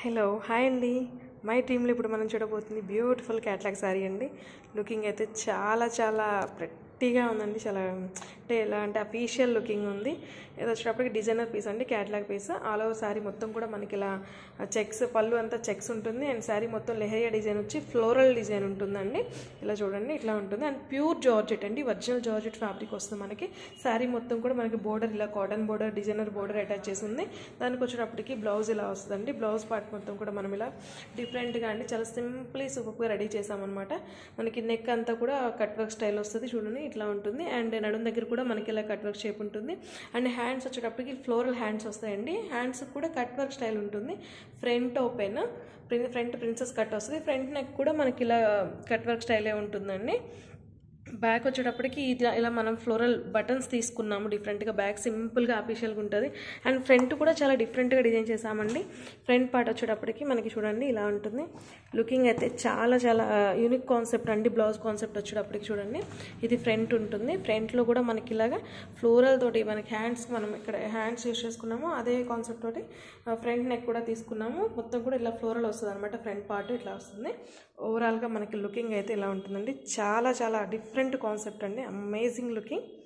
hello hi అండి my టీంలో ఇప్పుడు మనం చూడబోతుంది బ్యూటిఫుల్ క్యాట్లాగ్ శారీ అండి లుకింగ్ అయితే చాలా చాలా ప్రెట్టీగా ఉందండి చాలా అంటే ఎలా అంటే అఫీషియల్ లుకింగ్ ఉంది ఇది వచ్చేటప్పటికి డిజైనర్ పీస్ అండి catalogue piece all over sari మొత్తం కూడా మనకి ఇలా చెక్స్ పళ్ళు అంతా చెక్స్ ఉంటుంది అండ్ శారీ మొత్తం లెహరియా డిజైన్ వచ్చి ఫ్లోరల్ డిజైన్ ఉంటుందండి ఇలా చూడండి ఇట్లా ఉంటుంది అండ్ ప్యూర్ జార్జెట్ అండి ఒరిజినల్ జార్జెట్ ఫ్యాబ్రిక్ వస్తుంది మనకి శారీ మొత్తం కూడా మనకి బోర్డర్ ఇలా cotton border designer border attach చేసి ఉంది దానికి వచ్చేటప్పటికి బ్లౌజ్ ఇలా వస్తుందండి బ్లౌజ్ పార్ట్ మొత్తం కూడా మనం ఇలా డిఫరెంట్గా అండి చాలా సింప్లీ సూపర్గా రెడీ చేసామన్నమాట మనకి నెక్ అంతా కూడా కట్ వర్క్ స్టైల్ వస్తుంది చూడండి ఇట్లా ఉంటుంది అండ్ నడుం దగ్గర కూడా మనకి ఇలా కట్ వర్క్ షేప్ ఉంటుంది అండ్ హ్యాండ్స్ వచ్చేటప్పటికి ఫ్లోరల్ హ్యాండ్స్ వస్తాయండి హ్యాండ్స్ కూడా కట్ వర్క్ స్టైల్ ఉంటుంది front open front princess cut వస్తుంది ఫ్రంట్ నెక్ కూడా మనకి ఇలా కట్ వర్క్ స్టైలే ఉంటుందండి బ్యాక్ వచ్చేటప్పటికి ఇది ఇలా మనం ఫ్లోరల్ బటన్స్ తీసుకున్నాము డిఫరెంట్గా బ్యాక్ సింపుల్గా అఫీషియల్గా ఉంటుంది అండ్ ఫ్రంట్ కూడా చాలా డిఫరెంట్గా డిజైన్ చేసామండి ఫ్రంట్ పార్ట్ వచ్చేటప్పటికి మనకి చూడండి ఇలా ఉంటుంది లుకింగ్ అయితే చాలా చాలా యూనిక్ కాన్సెప్ట్ అండి బ్లౌజ్ కాన్సెప్ట్ వచ్చేటప్పటికి చూడండి ఇది ఫ్రంట్ ఉంటుంది ఫ్రంట్లో కూడా మనకి ఇలాగా ఫ్లోరల్ తోటి మనకి హ్యాండ్స్ మనం ఇక్కడ హ్యాండ్స్ యూస్ చేసుకున్నాము అదే కాన్సెప్ట్ తోటి ఫ్రంట్ నెక్ కూడా తీసుకున్నాము మొత్తం కూడా ఇలా ఫ్లోరల్ వస్తుంది అనమాట ఫ్రంట్ పార్ట్ ఇట్లా వస్తుంది ఓవరాల్గా మనకి లుకింగ్ అయితే ఇలా ఉంటుందండి చాలా చాలా డిఫరెంట్ కాన్సెప్ట్ అండి అమేజింగ్ లుకింగ్